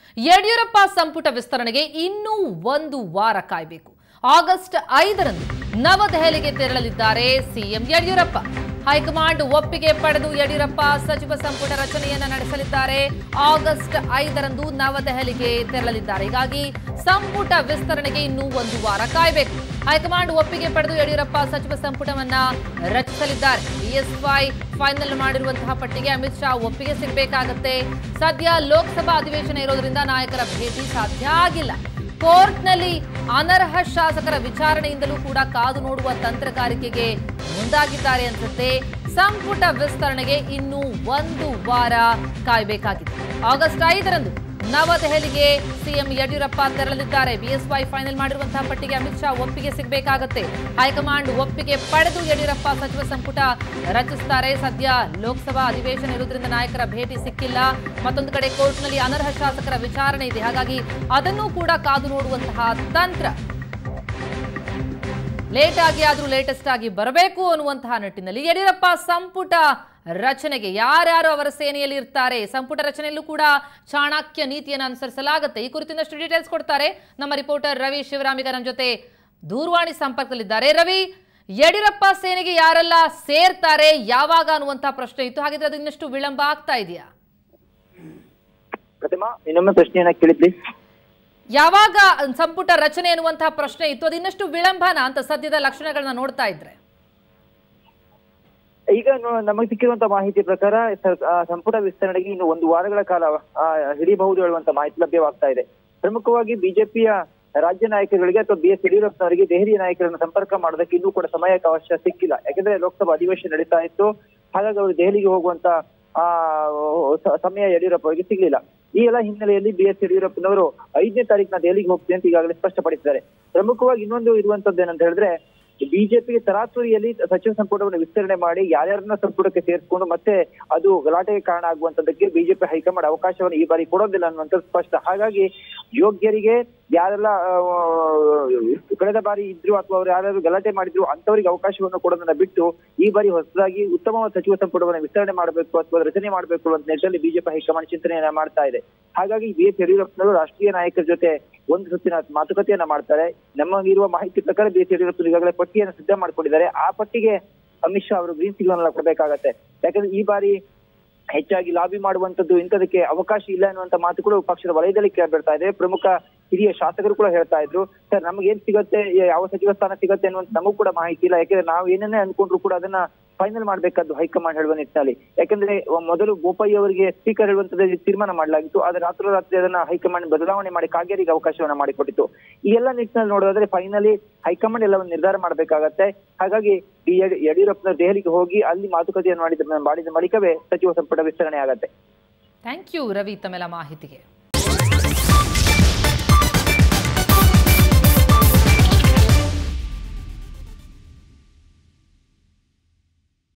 ಯಡಿಯೂರಪ್ಪ ಸಂಪುಟ ವಿಸ್ತರಣೆಗೆ ಇನ್ನೂ ಒಂದು ವಾರ ಕಾಯಬೇಕು ಆಗಸ್ಟ್ ಐದರಂದು ನವದೆಹಲಿಗೆ ತೆರಳಲಿದ್ದಾರೆ ಸಿಎಂ ಯಡಿಯೂರಪ್ಪ ಹೈಕಮಾಂಡ್ ಒಪ್ಪಿಗೆ ಪಡೆದು ಯಡಿಯೂರಪ್ಪ ಸಚಿವ ಸಂಪುಟ ರಚನೆಯನ್ನ ನಡೆಸಲಿದ್ದಾರೆ ಆಗಸ್ಟ್ ಐದರಂದು ನವದೆಹಲಿಗೆ ತೆರಳಲಿದ್ದಾರೆ ಹೀಗಾಗಿ ಸಂಪುಟ ವಿಸ್ತರಣೆಗೆ ಇನ್ನೂ ಒಂದು ವಾರ ಕಾಯಬೇಕು ಹೈಕಮಾಂಡ್ ಒಪ್ಪಿಗೆ ಪಡೆದು ಯಡಿಯೂರಪ್ಪ ಸಚಿವ ಸಂಪುಟವನ್ನ ರಚಿಸಲಿದ್ದಾರೆ ಬಿಎಸ್ವೈ ಫೈನಲ್ ಮಾಡಿರುವಂತಹ ಪಟ್ಟಿಗೆ ಅಮಿತ್ ಶಾ ಒಪ್ಪಿಗೆ ಸಿಗಬೇಕಾಗತ್ತೆ ಸದ್ಯ ಲೋಕಸಭಾ ಅಧಿವೇಶನ ಇರೋದ್ರಿಂದ ನಾಯಕರ ಭೇಟಿ ಸಾಧ್ಯ ಆಗಿಲ್ಲ ಕೋರ್ಟ್ನಲ್ಲಿ ಅನರ್ಹ ಶಾಸಕರ ವಿಚಾರಣೆಯಿಂದಲೂ ಕೂಡ ಕಾದು ನೋಡುವ ತಂತ್ರಗಾರಿಕೆಗೆ ಮುಂದಾಗಿದ್ದಾರೆ ಅನ್ಸುತ್ತೆ ಸಂಪುಟ ವಿಸ್ತರಣೆಗೆ ಇನ್ನೂ ಒಂದು ವಾರ ಕಾಯಬೇಕಾಗಿದೆ ಆಗಸ್ಟ್ ಐದರಂದು ನವದೆಹಲಿಗೆ ಸಿಎಂ ಯಡಿಯೂರಪ್ಪ ತೆರಳಲಿದ್ದಾರೆ ಬಿಎಸ್ವೈ ಫೈನಲ್ ಮಾಡಿರುವಂತಹ ಪಟ್ಟಿಗೆ ಅಮಿತ್ ಶಾ ಒಪ್ಪಿಗೆ ಸಿಗಬೇಕಾಗತ್ತೆ ಹೈಕಮಾಂಡ್ ಒಪ್ಪಿಗೆ ಪಡೆದು ಯಡಿಯೂರಪ್ಪ ಸಚಿವ ಸಂಪುಟ ರಚಿಸುತ್ತಾರೆ ಸದ್ಯ ಲೋಕಸಭಾ ಅಧಿವೇಶನ ಇರುವುದರಿಂದ ನಾಯಕರ ಭೇಟಿ ಸಿಕ್ಕಿಲ್ಲ ಮತ್ತೊಂದು ಕಡೆ ಕೋರ್ಟ್ನಲ್ಲಿ ಅನರ್ಹ ಶಾಸಕರ ವಿಚಾರಣೆ ಇದೆ ಹಾಗಾಗಿ ಅದನ್ನೂ ಕೂಡ ಕಾದು ನೋಡುವಂತಹ ತಂತ್ರ ಲೇಟ್ ಆಗಿ ಆದ್ರೂ ಲೇಟೆಸ್ಟ್ ಆಗಿ ಬರಬೇಕು ಅನ್ನುವಂತಹ ನಿಟ್ಟಿನಲ್ಲಿ ಯಡಿಯೂರಪ್ಪ ಸಂಪುಟ ರಚನೆಗೆ ಯಾರ್ಯಾರು ಅವರ ಸೇನೆಯಲ್ಲಿ ಇರ್ತಾರೆ ಸಂಪುಟ ರಚನೆಯಲ್ಲೂ ಕೂಡ ಚಾಣಕ್ಯ ನೀತಿಯನ್ನು ಅನುಸರಿಸಲಾಗುತ್ತೆ ಈ ಕುರಿತಿನಷ್ಟು ಡೀಟೇಲ್ಸ್ ಕೊಡ್ತಾರೆ ನಮ್ಮ ರಿಪೋರ್ಟರ್ ರವಿ ಶಿವರಾಮಿಗ ನಮ್ಮ ಜೊತೆ ದೂರವಾಣಿ ಸಂಪರ್ಕದಲ್ಲಿದ್ದಾರೆ ರವಿ ಯಡಿಯೂರಪ್ಪ ಸೇನೆಗೆ ಯಾರೆಲ್ಲ ಸೇರ್ತಾರೆ ಯಾವಾಗ ಅನ್ನುವಂತಹ ಪ್ರಶ್ನೆ ಇತ್ತು ಹಾಗಿದ್ರೆ ಅದು ಇನ್ನಷ್ಟು ವಿಳಂಬ ಆಗ್ತಾ ಇದೆಯಾ ಪ್ರತಿಮಾ ಇನ್ನೊಮ್ಮೆ ಪ್ರಶ್ನೆಯನ್ನ ಕೇಳಿ ಪ್ಲೀಸ್ ಯಾವಾಗ ಸಂಪುಟ ರಚನೆ ಅನ್ನುವಂತಹ ಪ್ರಶ್ನೆ ಇತ್ತು ಅದು ಇನ್ನಷ್ಟು ವಿಳಂಬನ ಅಂತ ಸದ್ಯದ ಲಕ್ಷಣಗಳನ್ನ ನೋಡ್ತಾ ಇದ್ರೆ ಈಗ ನೋ- ನಮಗೆ ಸಿಕ್ಕಿರುವಂತ ಮಾಹಿತಿ ಪ್ರಕಾರ ಸರ್- ಆ, ಸಂಪುಟ ವಿಸ್ತರಣೆಗೆ ಇನ್ನು ಒಂದು ವಾರಗಳ ಕಾಲ ಆ, ಹಿಡಿಯಬಹುದು ಹೇಳುವಂತ ಮಾಹಿತಿ ಲಭ್ಯವಾಗ್ತಾ ಇದೆ ಪ್ರಮುಖವಾಗಿ ಬಿಜೆಪಿಯ ರಾಜ್ಯ ನಾಯಕರುಗಳಿಗೆ ಅಥವಾ ಬಿ ಎಸ್ ಯಡಿಯೂರಪ್ಪನವರಿಗೆ ದೆಹಲಿಯ ನಾಯಕರನ್ನು ಸಂಪರ್ಕ ಮಾಡೋದಕ್ಕೆ ಇನ್ನೂ ಕೂಡ ಸಮಯಾವಕಾಶ ಸಿಕ್ಕಿಲ್ಲ ಯಾಕಂದ್ರೆ ಲೋಕಸಭಾ ಅಧಿವೇಶನ ನಡೀತಾ ಇತ್ತು ಹಾಗಾಗಿ ಅವರು ದೆಹಲಿಗೆ ಹೋಗುವಂತ ಆ ಸ- ಸಮಯ ಯಡಿಯೂರಪ್ಪ ಅವರಿಗೆ ಸಿಗ್ಲಿಲ್ಲ ಈ ಎಲ್ಲ ಹಿನ್ನೆಲೆಯಲ್ಲಿ ಬಿ ಎಸ್ ಯಡಿಯೂರಪ್ಪನವರು ಐದನೇ ತಾರೀಕಿನ ದೆಹಲಿಗೆ ಹೋಗ್ತೀನಿ ಅಂತ ಈಗಾಗಲೇ ಸ್ಪಷ್ಟಪಡಿಸಿದ್ದಾರೆ ಪ್ರಮುಖವಾಗಿ ಇನ್ನೊಂದು ಇರುವಂತದ್ದು ಏನಂತ ಹೇಳಿದ್ರೆ ಬಿಜೆಪಿಗೆ ತರಾತುರಿಯಲ್ಲಿ ಸಚಿವ ಸಂಪುಟವನ್ನು ವಿಸ್ತರಣೆ ಮಾಡಿ ಯಾರ್ಯಾರನ್ನ ಸಂಪುಟಕ್ಕೆ ಸೇರಿಸಿಕೊಂಡು ಮತ್ತೆ ಅದು ಗಲಾಟೆಗೆ ಕಾರಣ ಆಗುವಂತದಕ್ಕೆ ಬಿಜೆಪಿ ಹೈಕಮಾಂಡ್ ಅವಕಾಶವನ್ನು ಈ ಬಾರಿ ಕೊಡೋದಿಲ್ಲ ಅನ್ನುವಂಥದ್ದು ಸ್ಪಷ್ಟ ಹಾಗಾಗಿ ಯೋಗ್ಯರಿಗೆ ಯಾರೆಲ್ಲ ಆ, ಕಳೆದ ಬಾರಿ ಇದ್ರು ಅಥವಾ ಅವ್ರು ಯಾರು ಗಲಾಟೆ ಮಾಡಿದ್ರು ಅಂತವರಿಗೆ ಅವಕಾಶವನ್ನು ಕೊಡೋದನ್ನ ಬಿಟ್ಟು ಈ ಬಾರಿ ಹೊಸದಾಗಿ ಉತ್ತಮವಾದ ಸಚಿವ ಸಂಪುಟವನ್ನು ವಿಸ್ತರಣೆ ಮಾಡಬೇಕು ಅಥವಾ ರಚನೆ ಮಾಡಬೇಕು ಅಂತ ನಿಟ್ಟಿನಲ್ಲಿ ಬಿಜೆಪಿ ಹೈಕಮಾಂಡ್ ಚಿಂತನೆಯನ್ನ ಮಾಡ್ತಾ ಇದೆ ಹಾಗಾಗಿ ಬಿ ಎಸ್ ಯಡಿಯೂರಪ್ಪನವರು ರಾಷ್ಟ್ರೀಯ ನಾಯಕರ ಜೊತೆ ಒಂದು ಸುತ್ತಿನ ಮಾತುಕತೆಯನ್ನ ಮಾಡ್ತಾರೆ ನಮಗಿರುವ ಮಾಹಿತಿ ಪ್ರಕಾರ ಬಿ ಎಸ್ ಯಡಿಯೂರಪ್ಪ ಈಗಾಗಲೇ ಪಟ್ಟಿಯನ್ನು ಸಿದ್ಧ ಮಾಡ್ಕೊಂಡಿದ್ದಾರೆ ಆ ಪಟ್ಟಿಗೆ ಅಮಿತ್ ಶಾ ಅವರು ಗ್ರೀನ್ ಸಿಗ್ನಲ್ ಕೊಡಬೇಕಾಗತ್ತೆ ಯಾಕಂದ್ರೆ ಈ ಬಾರಿ ಹೆಚ್ಚಾಗಿ ಲಾಬಿ ಮಾಡುವಂತದ್ದು ಇಂಥದಕ್ಕೆ ಅವಕಾಶ ಇಲ್ಲ ಅನ್ನುವಂತ ಮಾತುಗಳು ಪಕ್ಷದ ವಲಯದಲ್ಲಿ ಕೇಳ್ಬಿಡ್ತಾ ಇದೆ ಪ್ರಮುಖ ಹಿರಿಯ ಶಾಸಕರು ಕೂಡ ಹೇಳ್ತಾ ಇದ್ರು ಸರ್ ನಮ್ಗೆ ಏನ್ ಸಿಗತ್ತೆ ಯಾವ ಸಚಿವ ಸ್ಥಾನ ಸಿಗತ್ತೆ ಅನ್ನುವಂತ ನಮಗೂ ಕೂಡ ಮಾಹಿತಿ ಇಲ್ಲ ಯಾಕಂದ್ರೆ ನಾವು ಏನನ್ನೇ ಅನ್ಕೊಂಡ್ರು ಕೂಡ ಅದನ್ನ ಫೈನಲ್ ಮಾಡ್ಬೇಕಾದ್ದು ಹೈಕಮಾಂಡ್ ಹೇಳುವ ನಿಟ್ಟಿನಲ್ಲಿ ಯಾಕಂದ್ರೆ ಮೊದಲು ಬೋಪಯ್ಯ ಅವರಿಗೆ ಸ್ಪೀಕರ್ ಹೇಳುವಂತದ್ದು ತೀರ್ಮಾನ ಮಾಡಲಾಗಿತ್ತು ಆದ್ರೆ ರಾತ್ರೋರಾತ್ರಿ ಅದನ್ನ ಹೈಕಮಾಂಡ್ ಬದಲಾವಣೆ ಮಾಡಿ ಕಾಗೇರಿಗೆ ಅವಕಾಶವನ್ನ ಮಾಡಿಕೊಟ್ಟಿತ್ತು ಈ ಎಲ್ಲ ನಿಟ್ಟಿನಲ್ಲಿ ನೋಡೋದಾದ್ರೆ ಫೈನಲಿ ಹೈಕಮಾಂಡ್ ಎಲ್ಲವನ್ನು ನಿರ್ಧಾರ ಮಾಡಬೇಕಾಗತ್ತೆ ಹಾಗಾಗಿ ಈ ಯಡಿ- ಯಡಿಯೂರಪ್ಪನ ದೆಹಲಿಗೆ ಹೋಗಿ ಅಲ್ಲಿ ಮಾತುಕತೆಯನ್ನು ಮಾಡಿದ ಮಾಡಿದ ಬಳಿಕವೇ ಸಚಿವ ಸಂಪುಟ ವಿಸ್ತರಣೆ ಆಗತ್ತೆ ಥ್ಯಾಂಕ್ ಯು ರವಿ ತಮ್ಮೆಲ್ಲ ಮಾಹಿತಿಗೆ